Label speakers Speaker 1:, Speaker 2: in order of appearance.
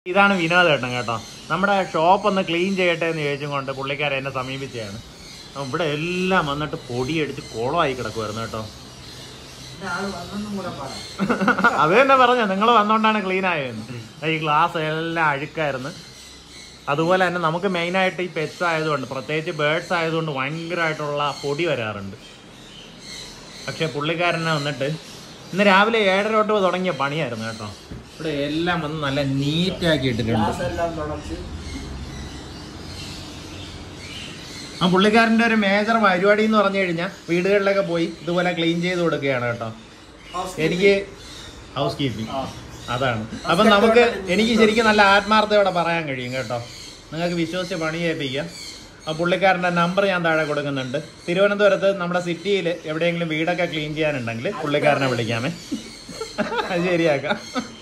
Speaker 1: ഇതാണ് വിനോദ് ഏട്ടൻ കേട്ടോ നമ്മുടെ ഷോപ്പ് ഒന്ന് ക്ലീൻ ചെയ്യട്ടെ എന്ന് ചോദിച്ചും കൊണ്ട് പുള്ളിക്കാരൻ എന്നെ സമീപിച്ചതാണ് അപ്പം ഇവിടെ എല്ലാം വന്നിട്ട് പൊടിയടിച്ച് കുളമായി കിടക്കുമായിരുന്നു കേട്ടോ
Speaker 2: ആള് വന്നെന്നും കൂടെ പറയാം
Speaker 1: അത് തന്നെ പറഞ്ഞ നിങ്ങൾ വന്നോണ്ടാണ് ക്ലീൻ ആയതെന്ന് ഈ ഗ്ലാസ് എല്ലാം അഴുക്കായിരുന്നു അതുപോലെ തന്നെ നമുക്ക് മെയിനായിട്ട് ഈ പെറ്റ്സ് ആയതുകൊണ്ട് പ്രത്യേകിച്ച് ബേർഡ്സ് ആയതുകൊണ്ട് ഭയങ്കരമായിട്ടുള്ള പൊടി വരാറുണ്ട് പക്ഷെ പുള്ളിക്കാരനെ വന്നിട്ട് ഇന്ന് രാവിലെ ഏഴര തൊട്ട് തുടങ്ങിയ പണിയായിരുന്നു കേട്ടോ ഇവിടെ എല്ലാം വന്ന് നല്ല നീറ്റാക്കി ഇട്ടിട്ടുണ്ട്
Speaker 2: ഗ്ലാസ് എല്ലാം തുടച്ച്
Speaker 1: ആ പുള്ളിക്കാരൻ്റെ ഒരു മേജർ പരിപാടി എന്ന് പറഞ്ഞു കഴിഞ്ഞാൽ വീടുകളിലൊക്കെ പോയി ഇതുപോലെ ക്ലീൻ ചെയ്ത് കൊടുക്കുകയാണ് കേട്ടോ എനിക്ക് ഹൗസ് കീപ്പിംഗ് അതാണ് അപ്പം നമുക്ക് എനിക്ക് ശരിക്കും നല്ല ആത്മാർത്ഥയോടെ പറയാൻ കഴിയും കേട്ടോ നിങ്ങൾക്ക് വിശ്വസിച്ച് പണി ചെയ്യിപ്പിക്കാം ആ പുള്ളിക്കാരൻ്റെ നമ്പർ ഞാൻ താഴെ കൊടുക്കുന്നുണ്ട് തിരുവനന്തപുരത്ത് നമ്മുടെ സിറ്റിയിൽ എവിടെയെങ്കിലും വീടൊക്കെ ക്ലീൻ ചെയ്യാനുണ്ടെങ്കിൽ പുള്ളിക്കാരനെ വിളിക്കാമേ അത് ശരിയാക്കാം